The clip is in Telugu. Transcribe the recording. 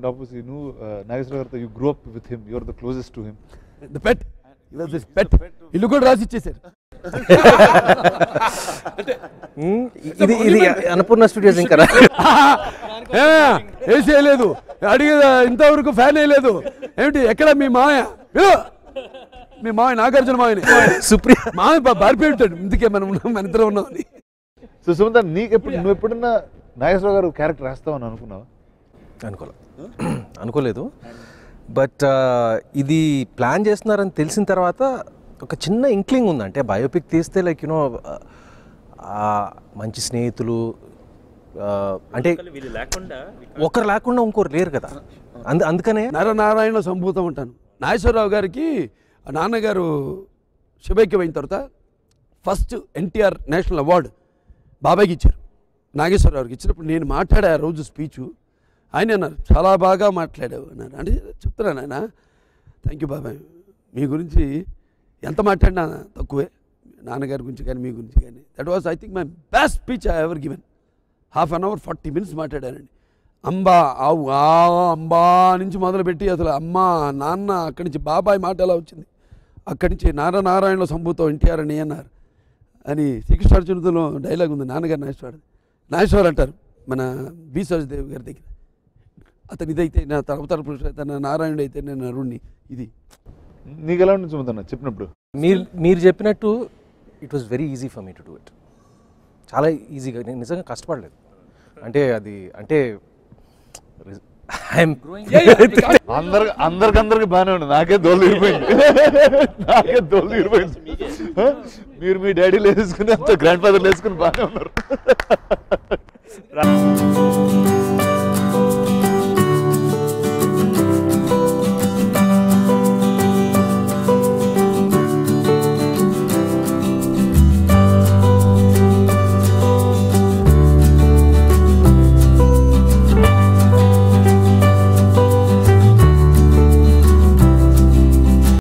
కాపుసి నువ్వు నాగేశ్వర గారితో you grow up with him your the closest to him the pet this pet ఇల్లు కూడా రాసి ఇచ్చేసారు మ్మ్. ఇది ఇది అన్నపూర్ణ స్టూడియోస్ ఇంకా రా- ఏసీ లేదు అడిగే ఇంతవరకు ఫ్యాన్ వేయలేదు ఏమిటి ఎక్కడ మీ మాయ మీ మాయ నాగార్జున మాయని సుప్రియ మాయ బారిపోయి ఉంటాడు ఇందుకే మనం ఉన్నాం, మన ఇద్దరం ఉన్నాం అని సో సుమంత నీకు ఎప్పుడు నువ్వు ఎప్పుడన్నా నాగేశ్వర గారు క్యారెక్టర్ రాస్తావని అనుకున్నావా అనుకోలే అనుకోలేదు బట్ ఇది ప్లాన్ చేస్తున్నారని తెలిసిన తర్వాత ఒక చిన్న ఇంక్లింగ్ ఉంది అంటే బయోపిక్ తీస్తే లైక్ యూనో మంచి స్నేహితులు ఆ, అంటే వీళ్ళు లేకుండా ఒకరు లేకుండా ఇంకోరు లేరు కదా అందు అందుకనే నరనారాయణ సంభూతం ఉంటాను నాగేశ్వరరావు గారికి ఆ నాన్నగారు శుభైక్యం అయిన తర్వాత ఫస్ట్ ఎన్టీఆర్ నేషనల్ అవార్డు బాబాయ్కి ఇచ్చారు నాగేశ్వరరావుకి ఇచ్చినప్పుడు నేను మాట్లాడే ఆ రోజు స్పీచ్ ఆయన అన్నారు చాలా బాగా మాట్లాడావు అన్నారు అంటే చెప్తున్నాను ఆయన థ్యాంక్ యూ బాబాయ్ మీ గురించి ఎంత మాట్లాడినా తక్కువే నాన్నగారి గురించి కానీ మీ గురించి కానీ that was I think my best speech I ever given half an hour forty minutes మాట్లాడానండి అంబా ఆవు ఆ అంబా నుంచి మొదలుపెట్టి అసలు అమ్మ నాన్న అక్కడి నుంచి బాబాయ్ మాట ఎలా వచ్చింది అక్కడి నుంచి నారాయణలో సంభూతం ఎన్టీఆర్ అని అన్నారు అని శ్రీకృష్ణార్జునుడిలో డైలాగ్ ఉంది నాన్నగారు నాగేశ్వర నాగేశ్వర్ అంటారు మన బి సరస్దేవి గారి దగ్గర అతను ఇదైతే నా అవతార పురుషుడు అయితే నా నారాయణుడు అయితే నేను అరుణ్ణి ఇది నీకు ఎలా ఉంటుంది సుమంత చెప్పినప్పుడు మీరు మీరు చెప్పినట్టు it was very easy for me to do it చాలా ఈజీగా నేను నిజంగా కష్టపడలేదు అంటే అది అంటే ఐఎమ్ అందరు అందరికందరికి బాగానే ఉంది నాకే దోలు తీరిపోయింది నాకే దోలు తీరిపోయింది హ? మీరు మీ డాడీలు వేసుకుని అంత గ్రాండ్ ఫాదర్లు వేసుకుని బాగానే ఉన్నారు